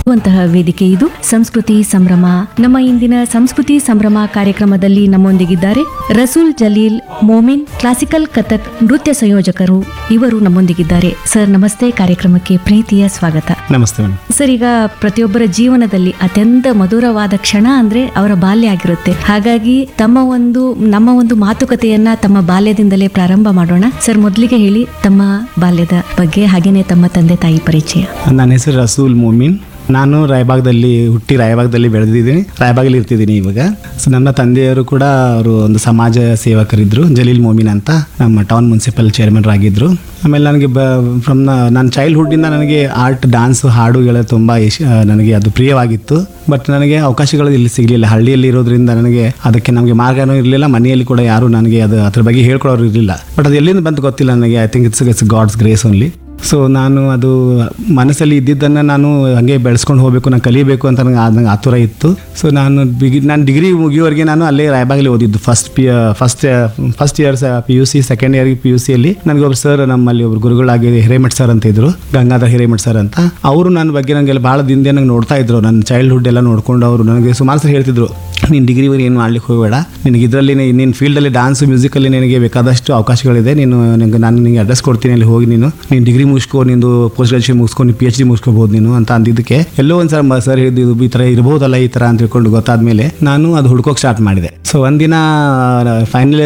ಅಂತಹ ವೇದಿಕೆ ಇದು ಸಂಸ್ಕೃತಿ ಸಂಭ್ರಮ ನಮ್ಮ ಇಂದಿನ ಸಂಸ್ಕೃತಿ ಸಂಭ್ರಮ ಕಾರ್ಯಕ್ರಮದಲ್ಲಿ ನಮ್ಮೊಂದಿಗಿದ್ದಾರೆ ರಸೂಲ್ ಜಲೀಲ್ ಮೋಮಿನ್ ಕ್ಲಾಸಿಕಲ್ ಕಥಕ್ ನೃತ್ಯ ಸಂಯೋಜಕರು ಇವರು ನಮ್ಮೊಂದಿಗಿದ್ದಾರೆ ಸರ್ ನಮಸ್ತೆ ಕಾರ್ಯಕ್ರಮಕ್ಕೆ ಪ್ರೀತಿಯ ಸ್ವಾಗತ ನಮಸ್ತೆ ಮೇಡಮ್ ಸರ್ ಈಗ ಪ್ರತಿಯೊಬ್ಬರ ಜೀವನದಲ್ಲಿ ಅತ್ಯಂತ ಮಧುರವಾದ ಕ್ಷಣ ಅಂದ್ರೆ ಅವರ ಬಾಲ್ಯ ಆಗಿರುತ್ತೆ ಹಾಗಾಗಿ ತಮ್ಮ ಒಂದು ನಮ್ಮ ಒಂದು ಮಾತುಕತೆಯನ್ನ ತಮ್ಮ ಬಾಲ್ಯದಿಂದಲೇ ಪ್ರಾರಂಭ ಮಾಡೋಣ ಸರ್ ಮೊದಲಿಗೆ ಹೇಳಿ ತಮ್ಮ ಬಾಲ್ಯದ ಬಗ್ಗೆ ಹಾಗೇನೆ ತಮ್ಮ ತಂದೆ ತಾಯಿ ಪರಿಚಯ ನನ್ನ ಹೆಸರು ರಸೂಲ್ ಮೂಮಿನ್ ನಾನು ರಾಯಬಾಗದಲ್ಲಿ ಹುಟ್ಟಿ ರಾಯಬಾಗದಲ್ಲಿ ಬೆಳೆದಿದ್ದೀನಿ ರಾಯಬಾಗಲ್ಲಿ ಇರ್ತಿದ್ದೀನಿ ಇವಾಗ ಸೊ ನನ್ನ ತಂದೆಯವರು ಕೂಡ ಅವರು ಒಂದು ಸಮಾಜ ಸೇವಕರಿದ್ದರು ಜಲೀಲ್ ಮೋಮಿನ್ ಅಂತ ನಮ್ಮ ಟೌನ್ ಮುನ್ಸಿಪಲ್ ಚೇರ್ಮನ್ ಆಗಿದ್ದರು ಆಮೇಲೆ ನನಗೆ ಬ ಫ್ರಮ್ ನನ್ನ ಚೈಲ್ಡ್ಹುಡ್ಡಿಂದ ನನಗೆ ಆರ್ಟ್ ಡಾನ್ಸ್ ಹಾಡುಗಳ ತುಂಬ ಇಷ್ಟ ನನಗೆ ಅದು ಪ್ರಿಯವಾಗಿತ್ತು ಬಟ್ ನನಗೆ ಅವಕಾಶಗಳು ಇಲ್ಲಿ ಸಿಗಲಿಲ್ಲ ಹಳ್ಳಿಯಲ್ಲಿ ಇರೋದ್ರಿಂದ ನನಗೆ ಅದಕ್ಕೆ ನಮಗೆ ಮಾರ್ಗನೂ ಇರಲಿಲ್ಲ ಮನೆಯಲ್ಲಿ ಕೂಡ ಯಾರು ನನಗೆ ಅದು ಅದ್ರ ಬಗ್ಗೆ ಹೇಳ್ಕೊಡೋರು ಇರಲಿಲ್ಲ ಬಟ್ ಅದು ಎಲ್ಲಿಂದ ಬಂತು ಗೊತ್ತಿಲ್ಲ ನನಗೆ I think it's it's God's grace only so ನಾನು ಅದು ಮನಸ್ಸಲ್ಲಿ ಇದ್ದಿದ್ದನ್ನು ನಾನು ಹಾಗೆ ಬೆಳೆಸ್ಕೊಂಡು ಹೋಗಬೇಕು ನಾನು ಕಲಿಬೇಕು ಅಂತ ನನಗೆ ನಂಗೆ ಆತುರ ಇತ್ತು ಸೊ ನಾನು ಬಿಗಿ ನಾನು ಡಿಗ್ರಿ ಮುಗಿಯೋವರೆಗೆ ನಾನು ಅಲ್ಲೇ ರಾಯಬಾಗಲಿ ಓದಿದ್ದು first P first first years P U C second year P U ಸಿಯಲ್ಲಿ ನನಗೆ ಒಬ್ರು ಸರ್ ನಮ್ಮಲ್ಲಿ ಒಬ್ರು ಗುರುಗಳಾಗಿ ಹಿರೇಮಠ್ ಸರ್ ಅಂತ ಇದ್ರು ಗಂಗಾಧರ್ ಹಿರೇಮಠ್ ಸರ್ ಅಂತ ಅವರು ನನ್ನ ಬಗ್ಗೆ ನನಗೆಲ್ಲ ಭಾಳ ದಿನದಿಂದ ನಂಗೆ ನೋಡ್ತಾ ಇದ್ರು ನನ್ನ ಚೈಲ್ಡ್ಹುಡ್ ಎಲ್ಲ ನೋಡ್ಕೊಂಡು ಅವರು ನನಗೆ ಸುಮಾರು ಸರಿ ಹೇಳ್ತಿದ್ರು ನೀನು ಡಿಗ್ರಿವರೆಗೆ ಏನು ಮಾಡ್ಲಿಕ್ಕೆ ಹೋಗಬೇಡ ನಿನಗೆ ಇದರಲ್ಲಿ ನಿನ್ನ ಫೀಲ್ಡಲ್ಲಿ ಡಾನ್ಸ್ ಮ್ಯೂಸಿಕಲ್ಲಿ ನಿನಗೆ ಬೇಕಾದಷ್ಟು ಅವಕಾಶಗಳಿದೆ ನೀನು ನಿನಗೆ ನಾನು ನಿನಗೆ ಅಡ್ರೆಸ್ ಕೊಡ್ತೀನಿ ಅಲ್ಲಿ ಹೋಗಿ ನೀನು ನೀನು ಡಿಗ್ರಿ ಮುಗಿಸ್ಕೊ ನಿಂದು ಪೋಸ್ಟ್ ಗ್ರಾಜುಯೇಷನ್ ಮುಗಿಸ್ಕೊ ನೀನು ಪಿ ಎಚ್ ಡಿ ಮುಗಿಸ್ಕೋಬೋದು ನೀನು ಅಂತ ಅಂದಿದ್ದಕ್ಕೆ ಎಲ್ಲೋ ಒಂದು ಸರ್ ಸರ್ ಹೇಳಿದ್ದು ಈ ಥರ ಇರ್ಬೋದಲ್ಲ ಈ ಥರ ಅಂತ ತಿಳ್ಕೊಂಡು ಗೊತ್ತಾದ್ಮೇಲೆ ನಾನು ಅದು ಹುಡ್ಕೋಕೆ ಸ್ಟಾರ್ಟ್ ಮಾಡಿದೆ ಸೊ ಒಂದಿನ ಫೈನಲ್